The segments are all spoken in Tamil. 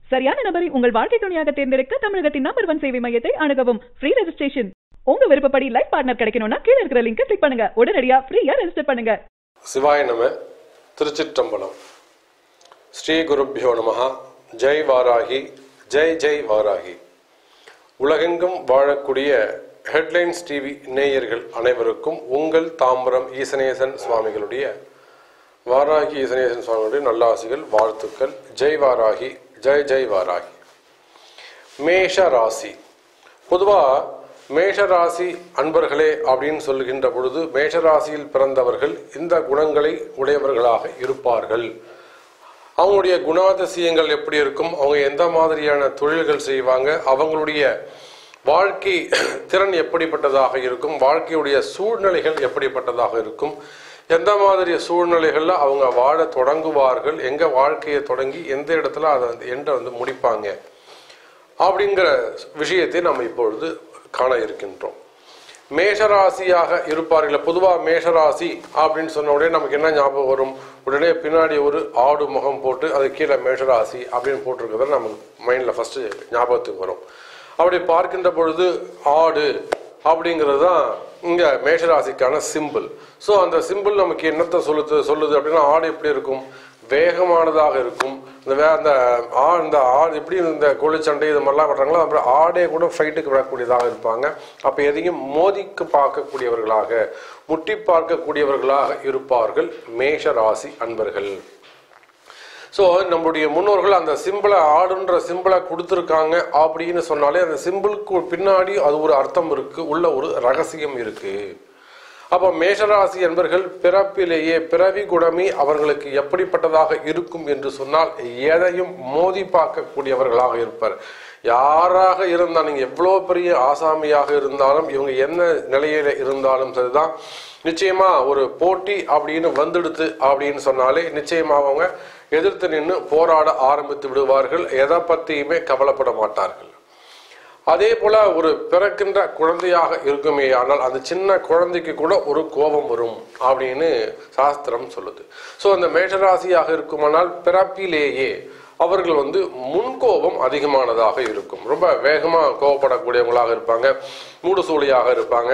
சரியான நபரை உங்கள் வாழ்க்கை துணையாக தேர்ந்தெடுக்க தமிழகத்தின் நம்பர் ஒன் சேவை மையத்தை அணுகவும் ஃப்ரீ ரெஜிஸ்ட்ரேஷன் உங்க விருப்பப்படி லைஃப் பார்ட்னர் கிடைக்கணும்னா கீழ இருக்கிற லிங்கை கிளிக் பண்ணுங்க உடனடியா ஃப்ரீயா ரெஜிஸ்டர் பண்ணுங்க சிவாய நம திருச்சிற்றம்பலம் ஸ்ரீ குருப்பியோ நமஹ ஜெய் வாராகி ஜெய் ஜெய் வாராகி உலகெங்கும் வாழக்கூடிய ஹெட்லைன்ஸ் டிவி நேயர்கள் அனைவருக்கும் உங்கள் தாம்பரம் ஈசனேசன் சுவாமிகளுடைய வாராகி ஈசனேசன் சுவாமிகளுடைய நல்லாசிகள் வாழ்த்துக்கள் ஜெய் வாராகி ஜெய் ஜெய் வாராகி மேஷ ராசி பொதுவா மேஷ ராசி அன்பர்களே அப்படின்னு சொல்லுகின்ற பொழுது மேஷ ராசியில் பிறந்தவர்கள் இந்த குணங்களை உடையவர்களாக இருப்பார்கள் அவங்களுடைய குணாதிசயங்கள் எப்படி இருக்கும் அவங்க எந்த மாதிரியான தொழில்கள் செய்வாங்க அவங்களுடைய வாழ்க்கை திறன் எப்படிப்பட்டதாக இருக்கும் வாழ்க்கையுடைய சூழ்நிலைகள் எப்படிப்பட்டதாக இருக்கும் எந்த மாதிரி சூழ்நிலைகள்ல அவங்க வாழ தொடங்குவார்கள் எங்க வாழ்க்கையை தொடங்கி எந்த இடத்துல அதை வந்து எண்டை வந்து முடிப்பாங்க அப்படிங்கிற விஷயத்தை நம்ம இப்பொழுது காண இருக்கின்றோம் மேஷராசியாக இருப்பார்கள் பொதுவாக மேஷராசி அப்படின்னு சொன்ன உடனே நமக்கு என்ன ஞாபகம் வரும் உடனே பின்னாடி ஒரு ஆடு முகம் போட்டு அது கீழே மேஷராசி அப்படின்னு போட்டிருக்கிறத நமக்கு மைண்டில் ஃபர்ஸ்ட் ஞாபகத்துக்கு வரும் அப்படி பார்க்கின்ற பொழுது ஆடு அப்படிங்கிறது தான் இங்கே மேஷராசிக்கான சிம்பிள் ஸோ அந்த சிம்பிள் நமக்கு என்னத்தை சொல்லுது சொல்லுது அப்படின்னா ஆடு எப்படி இருக்கும் வேகமானதாக இருக்கும் இந்த வே அந்த ஆ இந்த ஆடு எப்படி இந்த கோழிச்சண்டை இது மாதிரிலாம் பண்ணுறாங்களோ அப்புறம் ஆடே கூட ஃபைட்டுக்கு வரக்கூடியதாக இருப்பாங்க அப்போ எதையும் மோதிக்கு பார்க்கக்கூடியவர்களாக முட்டி பார்க்கக்கூடியவர்களாக இருப்பார்கள் மேஷ ராசி அன்பர்கள் ஸோ நம்முடைய முன்னோர்கள் அந்த சிம்பிளை ஆடுன்ற சிம்பிளை கொடுத்துருக்காங்க அப்படின்னு சொன்னாலே அந்த சிம்பிளுக்கு பின்னாடி அது ஒரு அர்த்தம் இருக்கு உள்ள ஒரு ரகசியம் இருக்கு அப்போ மேஷராசி என்பர்கள் பிறப்பிலேயே பிறவி குணமே அவர்களுக்கு எப்படிப்பட்டதாக இருக்கும் என்று சொன்னால் எதையும் மோதி பார்க்கக்கூடியவர்களாக இருப்பார் யாராக இருந்தால் நீங்க எவ்வளோ பெரிய ஆசாமியாக இருந்தாலும் இவங்க என்ன நிலையில இருந்தாலும் சரிதான் நிச்சயமா ஒரு போட்டி அப்படின்னு வந்துடுத்து அப்படின்னு சொன்னாலே நிச்சயமா அவங்க எதிர்த்து நின்று போராட ஆரம்பித்து விடுவார்கள் எதை பத்தியுமே கவலைப்பட மாட்டார்கள் அதே போல ஒரு பிறக்கின்ற குழந்தையாக இருக்குமே ஆனால் அந்த சின்ன குழந்தைக்கு கூட ஒரு கோபம் வரும் அப்படின்னு சாஸ்திரம் சொல்லுது ஸோ அந்த மேஷராசியாக இருக்குமானால் பிறப்பிலேயே அவர்கள் வந்து முன்கோபம் அதிகமானதாக இருக்கும் ரொம்ப வேகமா கோபப்படக்கூடியவங்களாக இருப்பாங்க மூடுசூழியாக இருப்பாங்க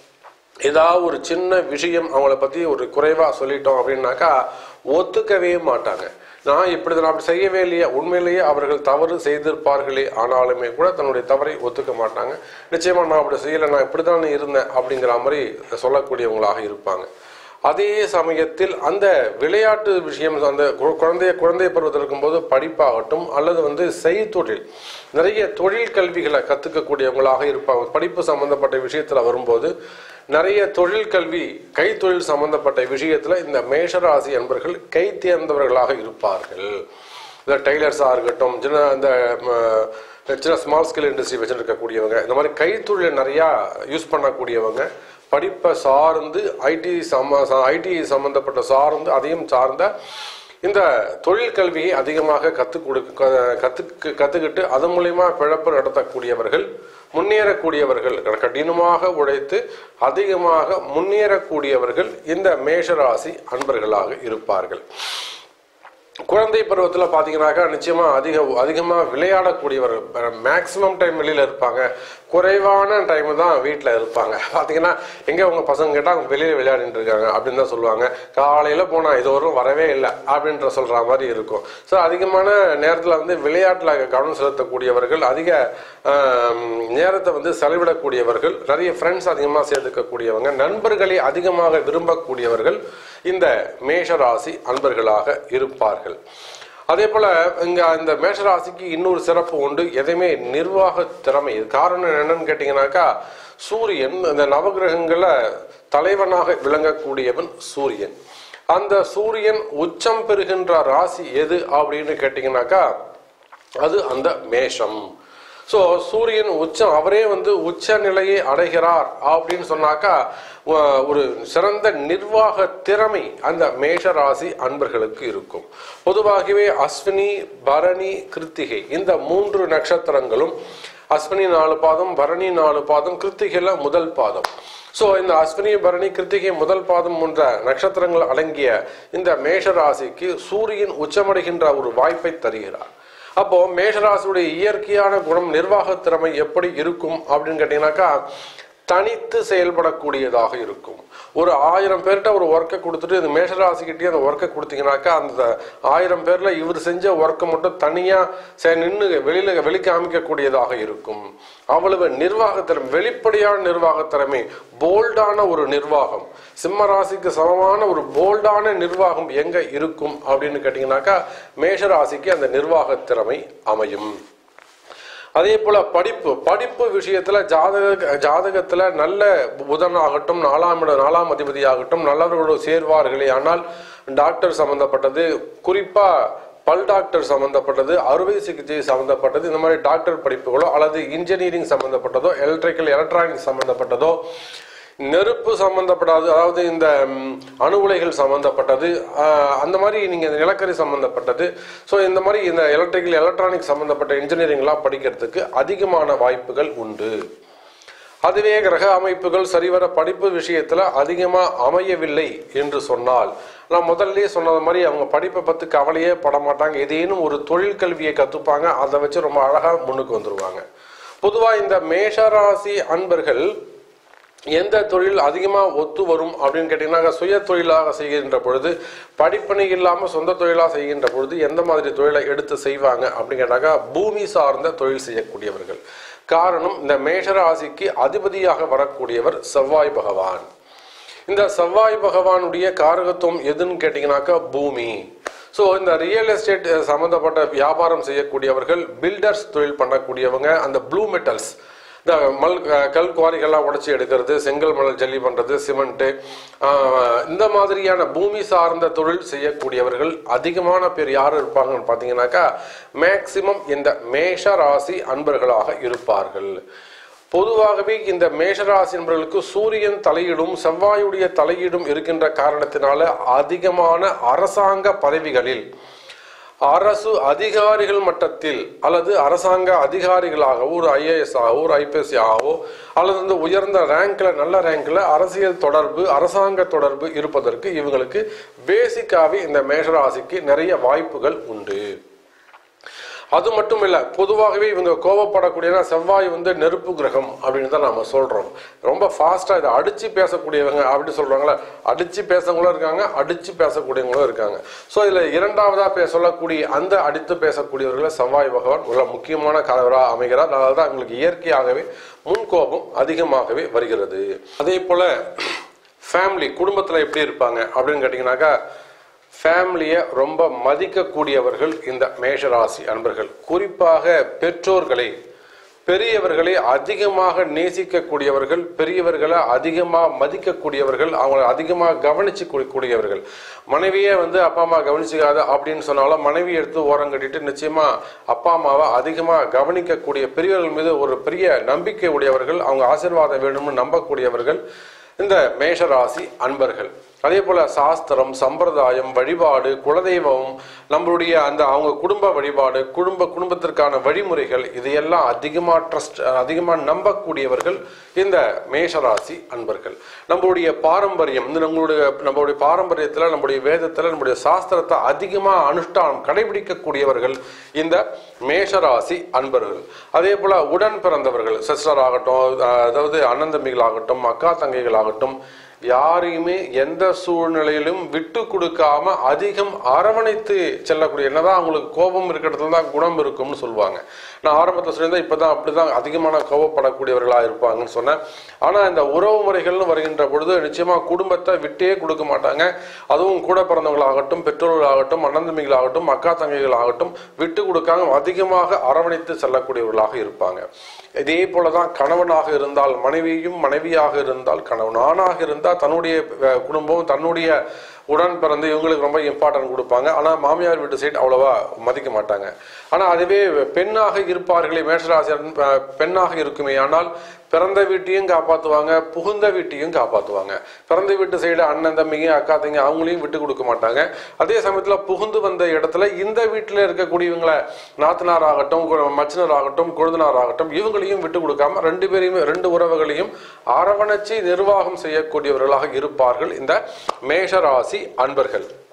ஏதாவது ஒரு சின்ன விஷயம் அவங்கள பத்தி ஒரு குறைவா சொல்லிட்டோம் அப்படின்னாக்கா ஒத்துக்கவே மாட்டாங்க நான் இப்படி நான் அப்படி செய்யவே இல்லையா உண்மையிலேயே அவர்கள் தவறு செய்திருப்பார்களே ஆனாலுமே கூட தன்னுடைய தவறை ஒத்துக்க மாட்டாங்க நிச்சயமா நான் அப்படி செய்யலை நான் இப்படிதான் இருந்தேன் அப்படிங்கிற மாதிரி சொல்லக்கூடியவங்களாக இருப்பாங்க அதே சமயத்தில் அந்த விளையாட்டு விஷயம் அந்த கு- குழந்தைய குழந்தை பருவத்தில் இருக்கும்போது படிப்பாகட்டும் அல்லது வந்து செய்தொழில் நிறைய தொழில் கல்விகளை கத்துக்கக்கூடியவங்களாக இருப்பாங்க படிப்பு சம்பந்தப்பட்ட விஷயத்துல வரும்போது நிறைய தொழில் கல்வி கைத்தொழில் சம்பந்தப்பட்ட விஷயத்துல இந்த மேஷராசி என்பர்கள் கை தேர்ந்தவர்களாக இருப்பார்கள் இந்த டைலர்ஸாக இருக்கட்டும் சின்ன இந்த ம, சின்ன ஸ்மால் ஸ்கேல் இண்டஸ்ட்ரி வச்சுருக்கக்கூடியவங்க இந்த மாதிரி கைத்தொழில் நிறையா யூஸ் பண்ணக்கூடியவங்க படிப்பை சார்ந்து ஐடி சம ஐடி சம்பந்தப்பட்ட சார்ந்து அதையும் சார்ந்த இந்த தொழில் கல்வியை அதிகமாக கற்றுக் கொடுக்க கற்றுக்கு கற்றுக்கிட்டு அது மூலயமா பிழப்பு நடத்தக்கூடியவர்கள் முன்னேறக்கூடியவர்கள் கடினமாக உழைத்து அதிகமாக முன்னேறக்கூடியவர்கள் இந்த மேஷராசி அன்பர்களாக இருப்பார்கள் குழந்தை பருவத்தில் பார்த்தீங்கன்னாக்கா நிச்சயமா அதிக அதிகமாக விளையாடக்கூடியவர்கள் மேக்சிமம் டைம் வெளியில் இருப்பாங்க குறைவான டைம் தான் வீட்டில் இருப்பாங்க பார்த்தீங்கன்னா எங்கே உங்கள் பசங்க கேட்டால் அவங்க வெளியில் விளையாடிட்டு இருக்காங்க அப்படின்னு தான் சொல்லுவாங்க காலையில் போனால் இது வரும் வரவே இல்லை அப்படின்ற சொல்கிற மாதிரி இருக்கும் ஸோ அதிகமான நேரத்தில் வந்து விளையாட்டில் கவனம் செலுத்தக்கூடியவர்கள் அதிக ஆம், நேரத்தை வந்து செலவிடக்கூடியவர்கள் நிறைய ஃப்ரெண்ட்ஸ் அதிகமாக சேர்த்துக்கக்கூடியவங்க நண்பர்களை அதிகமாக விரும்பக்கூடியவர்கள் இந்த மேஷராசி அன்பர்களாக இருப்பார்கள் அதே போல இங்க இந்த மேஷராசிக்கு இன்னொரு சிறப்பு உண்டு எதையுமே நிர்வாக திறமை இது காரணம் என்னன்னு கேட்டீங்கன்னாக்கா சூரியன் இந்த நவகிரகங்கள தலைவனாக விளங்கக்கூடியவன் சூரியன் அந்த சூரியன் உச்சம் பெறுகின்ற ராசி எது அப்படின்னு கேட்டீங்கன்னாக்கா அது அந்த மேஷம் ஸோ சூரியன் உச்சம் அவரே வந்து உச்ச நிலையை அடைகிறார் அப்படின்னு சொன்னாக்கா வ- ஒரு சிறந்த நிர்வாக திறமை அந்த மேஷ ராசி அன்பர்களுக்கு இருக்கும் பொதுவாகவே அஸ்வினி பரணி கிருத்திகை இந்த மூன்று நட்சத்திரங்களும் அஸ்வினி நாலு பாதம் பரணி நாலு பாதம் கிருத்திகைல முதல் பாதம் ஸோ இந்த அஸ்வினி பரணி கிருத்திகை முதல் பாதம் போன்ற நட்சத்திரங்கள் அடங்கிய இந்த மேஷ ராசிக்கு சூரியன் உச்சமடைகின்ற ஒரு வாய்ப்பை தருகிறார் அப்போ மேஷராசியுடைய இயற்கையான குணம் நிர்வாக திறமை எப்படி இருக்கும் அப்படின்னு கேட்டீங்கன்னாக்கா தனித்து செயல்படக்கூடியதாக இருக்கும் ஒரு ஆயிரம் பேர்கிட்ட ஒரு ஒர்க்கை கொடுத்துட்டு இந்த மேஷராசிக்கிட்டே அந்த ஒர்க்கை கொடுத்தீங்கன்னாக்கா அந்த ஆயிரம் பேர்ல இவர் செஞ்ச ஒர்க்கை மட்டும் தனியா நின்று வெளியில வெளிக்காமிக்கக்கூடியதாக இருக்கும் அவ்வளவு நிர்வாகத்திறமை வெளிப்படையான நிர்வாகத்திறமை போல்டான ஒரு நிர்வாகம் சிம்ம ராசிக்கு சமமான ஒரு போல்டான நிர்வாகம் எங்க இருக்கும் அப்படின்னு கேட்டீங்கன்னாக்கா மேஷராசிக்கு அந்த நிர்வாக திறமை அமையும் அதே போல படிப்பு படிப்பு விஷயத்துல ஜாதக ஜாதகத்துல நல்ல புதன் ஆகட்டும் நாலாம் இட நாலாம் அதிபதி ஆகட்டும் நல்லவர்களோடு சேர்வார்களே ஆனால் டாக்டர் சம்பந்தப்பட்டது குறிப்பா பல் டாக்டர் சம்பந்தப்பட்டது அறுவை சிகிச்சை சம்பந்தப்பட்டது இந்த மாதிரி டாக்டர் படிப்புகளோ அல்லது இன்ஜினியரிங் சம்பந்தப்பட்டதோ எலக்ட்ரிக்கல் எலக்ட்ரானிக்ஸ் சம்பந்தப்பட்டதோ நெருப்பு சம்பந்தப்படாது அதாவது இந்த ம், அணு உலைகள் சம்பந்தப்பட்டது ஆஹ், அந்த மாதிரி நீங்க இந்த நிலக்கரி சம்பந்தப்பட்டது ஸோ இந்த மாதிரி இந்த எலக்ட்ரிக்கல் எலக்ட்ரானிக் சம்பந்தப்பட்ட இன்ஜினியரிங்லாம் படிக்கிறதுக்கு அதிகமான வாய்ப்புகள் உண்டு அதுவே கிரக அமைப்புகள் சரிவர படிப்பு விஷயத்துல அதிகமா அமையவில்லை என்று சொன்னால் நான் முதல்லயே சொன்னது மாதிரி அவங்க படிப்பை பத்தி கவலையே பட மாட்டாங்க ஏதேனும் ஒரு தொழில் கல்வியை கத்துப்பாங்க அதை வச்சு ரொம்ப அழகா முன்னுக்கு வந்துருவாங்க பொதுவா இந்த மேஷராசி அன்பர்கள் எந்த தொழில் அதிகமாக ஒத்து வரும் அப்படின்னு கேட்டிங்கன்னா சுய தொழிலாக செய்கின்ற பொழுது படிப்பணி இல்லாமல் சொந்த தொழிலாக செய்கின்ற பொழுது எந்த மாதிரி தொழிலை எடுத்து செய்வாங்க அப்படின்னு கேட்டாக்கா பூமி சார்ந்த தொழில் செய்யக்கூடியவர்கள் காரணம் இந்த மேஷராசிக்கு அதிபதியாக வரக்கூடியவர் செவ்வாய் பகவான் இந்த செவ்வாய் பகவானுடைய காரகத்துவம் எதுன்னு கேட்டிங்கனாக்கா பூமி ஸோ இந்த ரியல் எஸ்டேட் சம்மந்தப்பட்ட வியாபாரம் செய்யக்கூடியவர்கள் பில்டர்ஸ் தொழில் பண்ணக்கூடியவங்க அந்த ப்ளூ மெட்டல்ஸ் இந்த மல் கல் குவாரிகள்லாம் உடைச்சி எடுக்கிறது செங்கல் மணல் ஜல்லி பண்ணுறது சிமெண்ட்டு இந்த மாதிரியான பூமி சார்ந்த தொழில் செய்யக்கூடியவர்கள் அதிகமான பேர் யார் இருப்பாங்கன்னு பார்த்தீங்கன்னாக்கா மேக்சிமம் இந்த மேஷ ராசி அன்பர்களாக இருப்பார்கள் பொதுவாகவே இந்த மேஷராசி என்பவர்களுக்கு சூரியன் தலையீடும் செவ்வாயுடைய தலையீடும் இருக்கின்ற காரணத்தினால அதிகமான அரசாங்க பதவிகளில் அரசு அதிகாரிகள் மட்டத்தில் அல்லது அரசாங்க அதிகாரிகளாகவோ ஒரு ஐஏஎஸ் ஆகவோ ஒரு ஐபிஎஸ் ஆகவோ அல்லது வந்து உயர்ந்த ரேங்க்ல நல்ல ரேங்க்ல அரசியல் தொடர்பு அரசாங்க தொடர்பு இருப்பதற்கு இவங்களுக்கு பேசிக்காவே இந்த மேஷராசிக்கு நிறைய வாய்ப்புகள் உண்டு அது மட்டும் இல்ல பொதுவாகவே இவங்க கோவப்படக்கூடிய செவ்வாய் வந்து நெருப்பு கிரகம் அப்படின்னு தான் நாம சொல்றோம் ரொம்ப ஃபாஸ்டா இதை அடிச்சு பேசக்கூடியவங்க அப்படி சொல்றாங்களா அடிச்சு பேசவங்களும் இருக்காங்க அடிச்சு பேசக்கூடியவங்களும் இருக்காங்க ஸோ இதுல இரண்டாவதா பே சொல்லக்கூடிய அந்த அடித்து பேசக்கூடியவர்களை செவ்வாய் பகவான் உள்ள முக்கியமான கலவராக அமைகிறார் அதனால தான் உங்களுக்கு இயற்கையாகவே முன்கோபம் அதிகமாகவே வருகிறது அதே போல ஃபேமிலி குடும்பத்துல எப்படி இருப்பாங்க அப்படின்னு கேட்டீங்கன்னாக்கா ஃபேமிலியை ரொம்ப மதிக்கக்கூடியவர்கள் இந்த மேஷராசி அன்பர்கள் குறிப்பாக பெற்றோர்களை பெரியவர்களை அதிகமாக நேசிக்கக்கூடியவர்கள் பெரியவர்களை அதிகமாக மதிக்கக்கூடியவர்கள் அவங்களை அதிகமாக கவனிச்சு கூடியவர்கள் மனைவியே வந்து அப்பா அம்மா கவனிச்சுக்காத அப்படின்னு சொன்னாலும் மனைவி எடுத்து ஓரம் கட்டிட்டு நிச்சயமா அப்பா அம்மாவை அதிகமாக கவனிக்கக்கூடிய பெரியவர்கள் மீது ஒரு பெரிய நம்பிக்கை உடையவர்கள் அவங்க ஆசீர்வாதம் வேணும்னு நம்பக்கூடியவர்கள் இந்த மேஷராசி அன்பர்கள் அதே போல சாஸ்திரம் சம்பிரதாயம் வழிபாடு குலதெய்வம் நம்மளுடைய அந்த அவங்க குடும்ப வழிபாடு குடும்ப குடும்பத்திற்கான வழிமுறைகள் இதையெல்லாம் அதிகமா ட்ரஸ்ட் அதிகமா நம்பக்கூடியவர்கள் இந்த மேஷராசி அன்பர்கள் நம்மளுடைய பாரம்பரியம் இந்த நம்மளுடைய நம்மளுடைய பாரம்பரியத்துல நம்முடைய வேதத்துல நம்முடைய சாஸ்திரத்தை அதிகமா அனுஷ்டானம் கடைபிடிக்கக்கூடியவர்கள் இந்த மேஷராசி அன்பர்கள் அதே போல உடன் பிறந்தவர்கள் சிஸ்டர் ஆகட்டும் அதாவது அண்ணன் தம்பிகள் ஆகட்டும் அக்கா தங்கைகள் ஆகட்டும் யாரையுமே எந்த சூழ்நிலையிலும் விட்டு கொடுக்காம அதிகம் அரவணைத்து செல்லக்கூடிய என்னதான் அவங்களுக்கு கோபம் இருக்கிறதுல தான் குணம் இருக்கும்னு சொல்லுவாங்க நான் ஆரம்பத்தில் சொல்லியிருந்தேன் இப்பதான் அப்படிதான் அதிகமான கோபப்படக்கூடியவர்களா இருப்பாங்கன்னு சொன்னேன் ஆனா இந்த உறவு முறைகள்னு வருகின்ற பொழுது நிச்சயமா குடும்பத்தை விட்டே கொடுக்க மாட்டாங்க அதுவும் கூட பிறந்தவங்களாகட்டும் பெற்றோர்களாகட்டும் அண்ணன் தம்பிகளாகட்டும் அக்கா தங்கைகள் ஆகட்டும் விட்டு கொடுக்காம அதிகமாக அரவணைத்து செல்லக்கூடியவர்களாக இருப்பாங்க இதே போலதான் கணவனாக இருந்தால் மனைவியும் மனைவியாக இருந்தால் கணவன் ஆணாக இருந்தால் தன்னுடைய அஹ், குடும்பம் தன்னுடைய உடன் பிறந்து இவங்களுக்கு ரொம்ப இம்பார்ட்டன்ட் கொடுப்பாங்க ஆனா மாமியார் வீட்டு சைடு அவ்வளவா மதிக்க மாட்டாங்க ஆனா அதுவே பெண்ணாக இருப்பார்களே மேஷராசி அஹ், பெண்ணாக இருக்குமே ஆனால் பிறந்த வீட்டையும் காப்பாத்துவாங்க புகுந்த வீட்டையும் காப்பாத்துவாங்க பிறந்த வீட்டு சைடு அண்ணன் தம்பிங்க அக்கா தங்க அவங்களையும் விட்டு கொடுக்க மாட்டாங்க அதே சமயத்துல புகுந்து வந்த இடத்துல இந்த வீட்டுல இருக்கக்கூடியவங்களை நாத்தனார் ஆகட்டும் கு- மச்சினர் ஆகட்டும் கொழுந்தனார் ஆகட்டும் இவங்களையும் விட்டு கொடுக்காம ரெண்டு பேரையுமே ரெண்டு உறவுகளையும் அரவணைச்சு நிர்வாகம் செய்யக்கூடியவர்களாக இருப்பார்கள் இந்த மேஷராசி அன்பர்கள்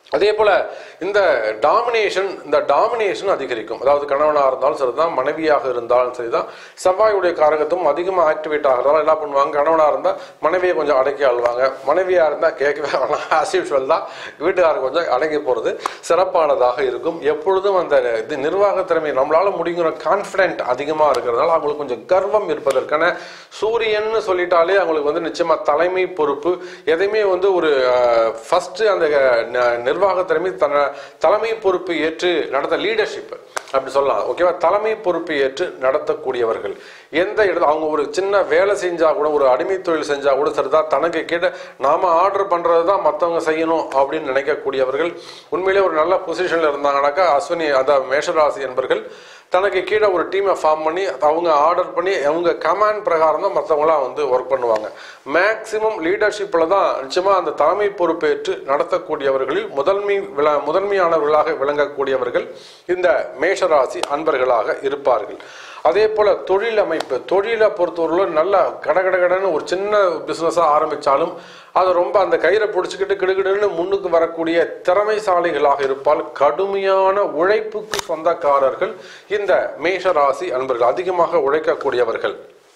அதே போல இந்த டாமினேஷன் இந்த டாமினேஷன் அதிகரிக்கும் அதாவது கணவனாக இருந்தாலும் சரிதான் மனைவியாக இருந்தாலும் சரிதான் செவ்வாயுடைய காரகத்தும் அதிகமாக ஆக்டிவேட் ஆகிறதால என்ன பண்ணுவாங்க கணவனாக இருந்தால் மனைவியை கொஞ்சம் அடக்கி ஆளுவாங்க மனைவியாக இருந்தால் கேட்கவே வேணாம் ஆஸ் யூஷுவல் தான் வீட்டுக்காரர் கொஞ்சம் அடங்கி போகிறது சிறப்பானதாக இருக்கும் எப்பொழுதும் அந்த இது நிர்வாக திறமை நம்மளால முடிங்கிற கான்ஃபிடென்ட் அதிகமாக இருக்கிறதால அவங்களுக்கு கொஞ்சம் கர்வம் இருப்பதற்கான சூரியன்னு சொல்லிட்டாலே அவங்களுக்கு வந்து நிச்சயமா தலைமை பொறுப்பு எதையுமே வந்து ஒரு ஃபர்ஸ்ட் அந்த ந- நிர்வாக திறமை தன தலைமை பொறுப்பு ஏற்று நடத்த லீடர்ஷிப் அப்படி சொல்லலாம் ஓகேவா தலைமை பொறுப்பு ஏற்று நடத்தக்கூடியவர்கள் எந்த இடத்துல அவங்க ஒரு சின்ன வேலை செஞ்சா கூட ஒரு அடிமை தொழில் செஞ்சா கூட சரிதான் தனக்கு கீழே நாம ஆர்டர் பண்றது தான் மற்றவங்க செய்யணும் அப்படின்னு நினைக்கக்கூடியவர்கள் உண்மையிலே ஒரு நல்ல பொசிஷன்ல இருந்தாங்கன்னாக்கா அஸ்வினி அதான் மேஷராசி என்பர்கள் தனக்கு கீழே ஒரு டீமை ஃபார்ம் பண்ணி அவங்க ஆர்டர் பண்ணி அவங்க கமாண்ட் பிரகாரம் தான் மற்றவங்களாம் வந்து ஒர்க் பண்ணுவாங்க மேக்சிமம் லீடர்ஷிப்பில் தான் நிச்சயமாக அந்த தலைமை பொறுப்பேற்று நடத்தக்கூடியவர்களில் முதன்மை விள முதன்மையானவர்களாக விளங்கக்கூடியவர்கள் இந்த மேஷராசி அன்பர்களாக இருப்பார்கள் அதே போல தொழில் அமைப்பு தொழிலை பொறுத்தவரையிலும் நல்ல கடகடகடன்னு ஒரு சின்ன பிஸ்னஸாக ஆரம்பித்தாலும் அது ரொம்ப அந்த கயிறை பிடிச்சிக்கிட்டு கிடுகிடுன்னு முன்னுக்கு வரக்கூடிய திறமைசாலிகளாக இருப்பால் கடுமையான உழைப்புக்கு சொந்தக்காரர்கள் இந்த மேஷராசி அன்பர்கள் அதிகமாக உழைக்கக்கூடியவர்கள்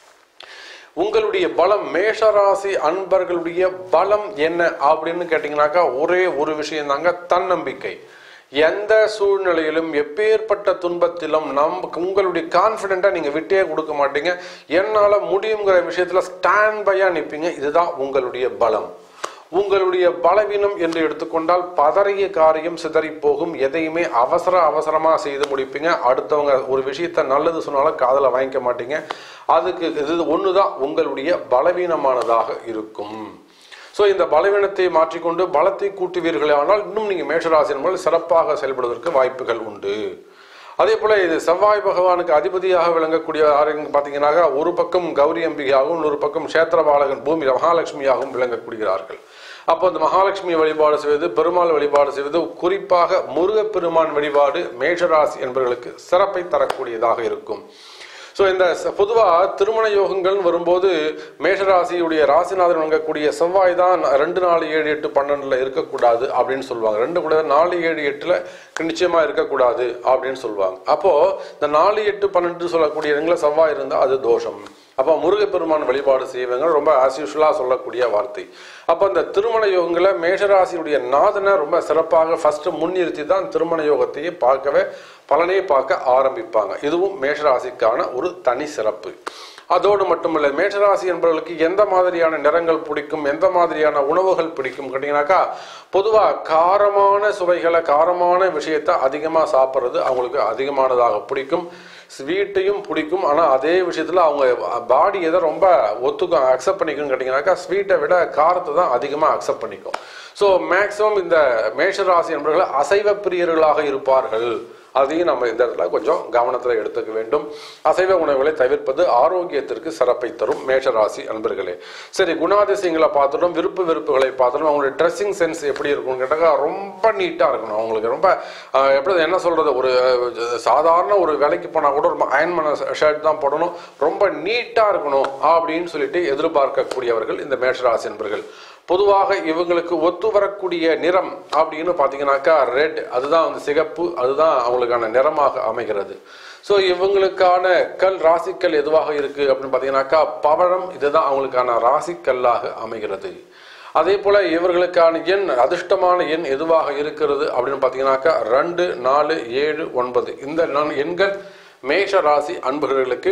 உங்களுடைய பலம் மேஷராசி அன்பர்களுடைய பலம் என்ன அப்படின்னு கேட்டீங்கன்னாக்கா ஒரே ஒரு விஷயம் தாங்க தன்னம்பிக்கை எந்த சூழ்நிலையிலும் எப்பேற்பட்ட துன்பத்திலும் நம் உங்களுடைய கான்ஃபிடென்ட்டா நீங்க விட்டே கொடுக்க மாட்டீங்க என்னால முடியுங்கிற விஷயத்துல ஸ்டாண்ட் பையா நிற்பீங்க இதுதான் உங்களுடைய பலம் உங்களுடைய பலவீனம் என்று எடுத்துக்கொண்டால் பதறிய காரியம் சிதறி போகும் எதையுமே அவசர அவசரமா செய்து முடிப்பீங்க அடுத்தவங்க ஒரு விஷயத்த நல்லது சொன்னாலும் காதுல வாங்கிக்க மாட்டீங்க அதுக்கு இது ஒண்ணுதான் உங்களுடைய பலவீனமானதாக இருக்கும் ஸோ இந்த பலவீனத்தை மாற்றிக்கொண்டு பலத்தை கூட்டுவீர்களே ஆனால் இன்னும் நீங்க மேஷராசி என்பது சிறப்பாக செயல்படுவதற்கு வாய்ப்புகள் உண்டு அதே போல இது செவ்வாய் பகவானுக்கு அதிபதியாக விளங்கக்கூடிய யாருன்னு பார்த்தீங்கன்னாக்கா ஒரு பக்கம் கௌரி அம்பிகையாகவும் இன்னொரு பக்கம் கஷேத்திரபாலகன் பூமி மகாலட்சுமியாகவும் விளங்கக்கூடியவர்கள் அப்போ அந்த மகாலட்சுமி வழிபாடு செய்வது பெருமாள் வழிபாடு செய்வது குறிப்பாக முருகப்பெருமான் வழிபாடு மேஷராசி என்பவர்களுக்கு சிறப்பை தரக்கூடியதாக இருக்கும் ஸோ இந்த ச- பொதுவா திருமண யோகங்கள்னு வரும்போது மேஷராசியுடைய ராசிநாதன் வழங்கக்கூடிய செவ்வாய் தான் ரெண்டு நாலு ஏழு எட்டு பன்னெண்டுல இருக்கக்கூடாது அப்படின்னு சொல்லுவாங்க ரெண்டு கூட நாலு ஏழு எட்டுல நிச்சயமா இருக்கக்கூடாது அப்படின்னு சொல்லுவாங்க அப்போ இந்த நாலு எட்டு பன்னெண்டு சொல்லக்கூடிய இடங்களில் செவ்வாய் இருந்தால் அது தோஷம் அப்போ முருகப்பெருமான் வழிபாடு செய்வங்க ரொம்ப ஆஸ் யூஷுவலாக சொல்லக்கூடிய வார்த்தை அப்போ இந்த திருமண யோகங்களை மேஷராசியுடைய நாதனை ரொம்ப சிறப்பாக ஃபர்ஸ்ட் முன்னிறுத்தி தான் திருமண யோகத்தையே பார்க்கவே பலனே பார்க்க ஆரம்பிப்பாங்க இதுவும் மேஷராசிக்கான ஒரு தனி சிறப்பு அதோடு மட்டுமல்ல மேஷராசி என்பவர்களுக்கு எந்த மாதிரியான நிறங்கள் பிடிக்கும் எந்த மாதிரியான உணவுகள் பிடிக்கும் கேட்டீங்கன்னாக்கா பொதுவாக காரமான சுவைகளை காரமான விஷயத்தை அதிகமாக சாப்பிட்றது அவங்களுக்கு அதிகமானதாக பிடிக்கும் ஸ்வீட்டையும் பிடிக்கும் ஆனால் அதே விஷயத்தில் அவங்க பாடி எதை ரொம்ப ஒத்துக்கும் அக்செப்ட் பண்ணிக்கும்னு கேட்டிங்கனாக்கா ஸ்வீட்டை விட காரத்தை தான் அதிகமாக அக்செப்ட் பண்ணிக்கும் ஸோ மேக்ஸிமம் இந்த மேஷராசி என்பவர்கள் அசைவ பிரியர்களாக இருப்பார்கள் அதையும் நம்ம இந்த இடத்துல கொஞ்சம் கவனத்தில் எடுத்துக்க வேண்டும் அசைவ உணவுகளை தவிர்ப்பது ஆரோக்கியத்திற்கு சிறப்பை தரும் மேஷராசி அன்பர்களே சரி குணாதிசயங்களை பார்த்துட்டோம் விருப்பு வெறுப்புகளை பார்த்துட்டோம் அவங்களுடைய ட்ரெஸ்ஸிங் சென்ஸ் எப்படி இருக்கும்னு கேட்டாக்கா ரொம்ப நீட்டாக இருக்கணும் அவங்களுக்கு ரொம்ப ஆஹ், எப்படி என்ன சொல்றது ஒரு அஹ், சாதாரண ஒரு வேலைக்கு போனால் கூட ரொம்ப அயன் பண்ண ஷர்ட் தான் போடணும் ரொம்ப நீட்டாக இருக்கணும் அப்படின்னு சொல்லிட்டு எதிர்பார்க்கக்கூடியவர்கள் இந்த மேஷராசி அன்பர்கள் பொதுவாக இவங்களுக்கு ஒத்து வரக்கூடிய நிறம் அப்படின்னு பார்த்தீங்கன்னாக்கா ரெட் அதுதான் வந்து சிகப்பு அதுதான் அவங்களுக்கான நிறமாக அமைகிறது ஸோ இவங்களுக்கான கல் ராசிக்கல் எதுவாக இருக்கு அப்படின்னு பார்த்தீங்கன்னாக்கா பவழம் இதுதான் அவங்களுக்கான ராசிக்கல்லாக அமைகிறது அதே போல இவர்களுக்கான எண் அதிர்ஷ்டமான எண் எதுவாக இருக்கிறது அப்படின்னு பார்த்தீங்கன்னாக்கா ரெண்டு நாலு ஏழு ஒன்பது இந்த நான் எண்கள் மேஷ ராசி அன்பர்களுக்கு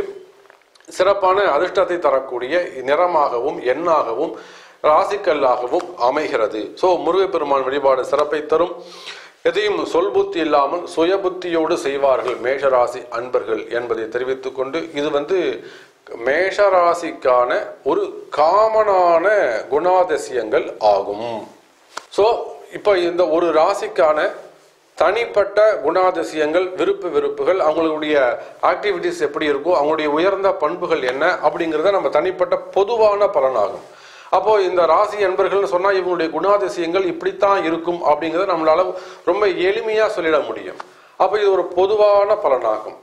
சிறப்பான அதிர்ஷ்டத்தை தரக்கூடிய நிறமாகவும் எண்ணாகவும் ராசிக்கல்லாகவும் அமைகிறது ஸோ முருகப்பெருமான் வழிபாடு சிறப்பை தரும் எதையும் சொல் புத்தி இல்லாமல் சுய புத்தியோடு செய்வார்கள் மேஷராசி அன்பர்கள் என்பதை தெரிவித்துக் கொண்டு இது வந்து மேஷராசிக்கான ஒரு காமனான குணாதிசயங்கள் ஆகும் ஸோ இப்போ இந்த ஒரு ராசிக்கான தனிப்பட்ட குணாதிசயங்கள் விருப்பு வெறுப்புகள் அவங்களுடைய ஆக்டிவிட்டிஸ் எப்படி இருக்கும் அவங்களுடைய உயர்ந்த பண்புகள் என்ன அப்படிங்கிறத நம்ம தனிப்பட்ட பொதுவான பலனாகும் அப்போ இந்த ராசி என்பர்கள்னு சொன்னா இவங்களுடைய குணாதிசயங்கள் இப்படித்தான் இருக்கும் அப்படிங்கிறத நம்மளால ரொம்ப எளிமையா சொல்லிட முடியும் அப்போ இது ஒரு பொதுவான பலனாகும்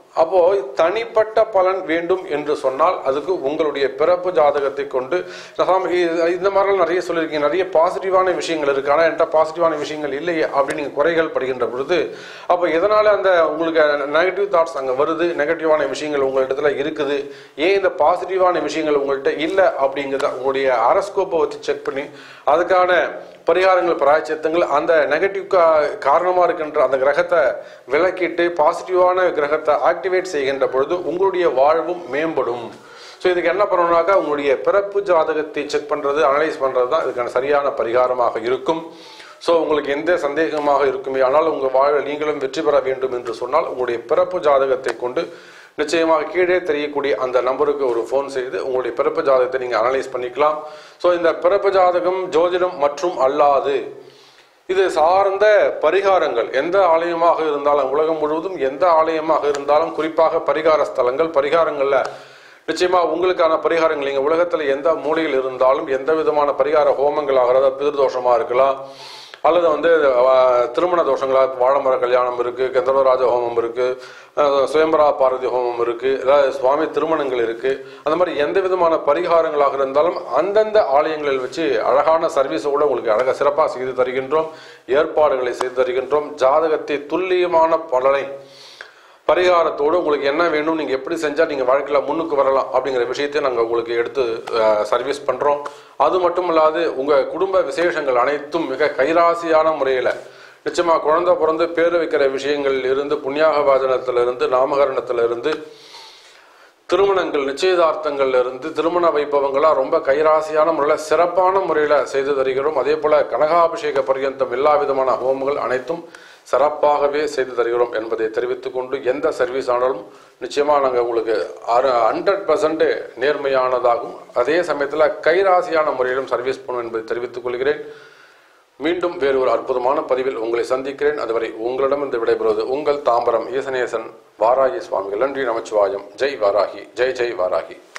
அப்போ தனிப்பட்ட பலன் வேண்டும் என்று சொன்னால் அதுக்கு உங்களுடைய பிறப்பு ஜாதகத்தை கொண்டு சாமி, இது- இந்த மாதிரிலாம் நிறைய சொல்லியிருக்கீங்க நிறைய பாசிட்டிவான விஷயங்கள் இருக்கு ஆனால் என்கிட்ட பாசிட்டிவான விஷயங்கள் இல்லையே அப்படின்னு நீங்க குறைகள் படுகின்ற பொழுது அப்போ எதனால அந்த உங்களுக்கு நெகட்டிவ் தாட்ஸ் அங்கே வருது நெகட்டிவான விஷயங்கள் உங்களிடத்துல இருக்குது ஏன் இந்த பாசிட்டிவான விஷயங்கள் உங்கள்கிட்ட இல்லை அப்படிங்கிறத உங்களுடைய அரஸ்கோப்பை வச்சு செக் பண்ணி அதுக்கான பரிகாரங்கள் பிராய்ச்சித்தங்கள் அந்த நெகட்டிவ் காரணமா இருக்கின்ற அந்த கிரகத்தை விலக்கிட்டு பாசிட்டிவான கிரகத்தை ஆக்டிவேட் செய்கின்ற பொழுது உங்களுடைய வாழ்வும் மேம்படும் ஸோ இதுக்கு என்ன பண்ணணும்னாக்கா உங்களுடைய பிறப்பு ஜாதகத்தை செக் பண்றது அனலைஸ் பண்றது தான் இதுக்கான சரியான பரிகாரமாக இருக்கும் ஸோ உங்களுக்கு எந்த சந்தேகமாக இருக்குமே ஆனால் உங்கள் வாழ்வில் நீங்களும் வெற்றி பெற வேண்டும் என்று சொன்னால் உங்களுடைய பிறப்பு ஜாதகத்தை கொண்டு நிச்சயமாக கீழே தெரியக்கூடிய அந்த நம்பருக்கு ஒரு ஃபோன் செய்து உங்களுடைய பிறப்பு ஜாதகத்தை நீங்கள் அனலைஸ் பண்ணிக்கலாம் ஸோ இந்த பிறப்பு ஜாதகம் ஜோதிடம் மற்றும் அல்லாது இது சார்ந்த பரிகாரங்கள் எந்த ஆலயமாக இருந்தாலும் உலகம் முழுவதும் எந்த ஆலயமாக இருந்தாலும் குறிப்பாக பரிகார ஸ்தலங்கள் பரிகாரங்கள்ல நிச்சயமா உங்களுக்கான பரிகாரங்கள் நீங்க உலகத்துல எந்த மூலையில் இருந்தாலும் எந்த விதமான பரிகார ஹோமங்கள் ஆகிறதா பிதிர்தோஷமா இருக்கலாம் அல்லது வந்து அஹ், திருமண தோஷங்களா வாழமர கல்யாணம் இருக்கு கந்தர்வராஜ ஹோமம் இருக்கு அஹ், சுயம்பரா பார்வதி ஹோமம் இருக்கு அதாவது சுவாமி திருமணங்கள் இருக்கு அந்த மாதிரி எந்த விதமான பரிகாரங்களாக இருந்தாலும் அந்தந்த ஆலயங்களில் வச்சு அழகான சர்வீஸோட உங்களுக்கு அழகாக சிறப்பாக செய்து தருகின்றோம் ஏற்பாடுகளை செய்து தருகின்றோம் ஜாதகத்தை துல்லியமான பலனை பரிகாரத்தோடு உங்களுக்கு என்ன வேணும் நீங்கள் எப்படி செஞ்சால் நீங்கள் வாழ்க்கையில் முன்னுக்கு வரலாம் அப்படிங்கிற விஷயத்தை நாங்கள் உங்களுக்கு எடுத்து சர்வீஸ் பண்ணுறோம் அது மட்டும் இல்லாது உங்கள் குடும்ப விசேஷங்கள் அனைத்தும் மிக கைராசியான முறையில் நிச்சயமா குழந்தை பிறந்து பேர் வைக்கிற விஷயங்களில் இருந்து புண்ணியாக வாஜனத்திலிருந்து நாமகரணத்திலிருந்து திருமணங்கள் நிச்சயதார்த்தங்கள்ல இருந்து திருமண வைபவங்களாக ரொம்ப கைராசியான முறையில் சிறப்பான முறையில் செய்து தருகிறோம் அதே போல கனகாபிஷேக பர்யந்தம் எல்லா விதமான ஹோமங்கள் அனைத்தும் சிறப்பாகவே செய்து தருகிறோம் என்பதை தெரிவித்துக் கொண்டு எந்த சர்வீஸ் ஆனாலும் நிச்சயமா நாங்கள் உங்களுக்கு ஹண்ட்ரட் பர்சன்ட் நேர்மையானதாகும் அதே சமயத்தில் கைராசியான முறையிலும் சர்வீஸ் பண்ணும் என்பதை தெரிவித்துக் கொள்கிறேன் மீண்டும் வேறு ஒரு அற்புதமான பதிவில் உங்களை சந்திக்கிறேன் அதுவரை உங்களிடமிருந்து விடைபெறுவது உங்கள் தாம்பரம் ஈசனேசன் வாராகி சுவாமிகள் நன்றி நமச்சிவாயம் ஜெய் வாராகி ஜெய் ஜெய் வாராகி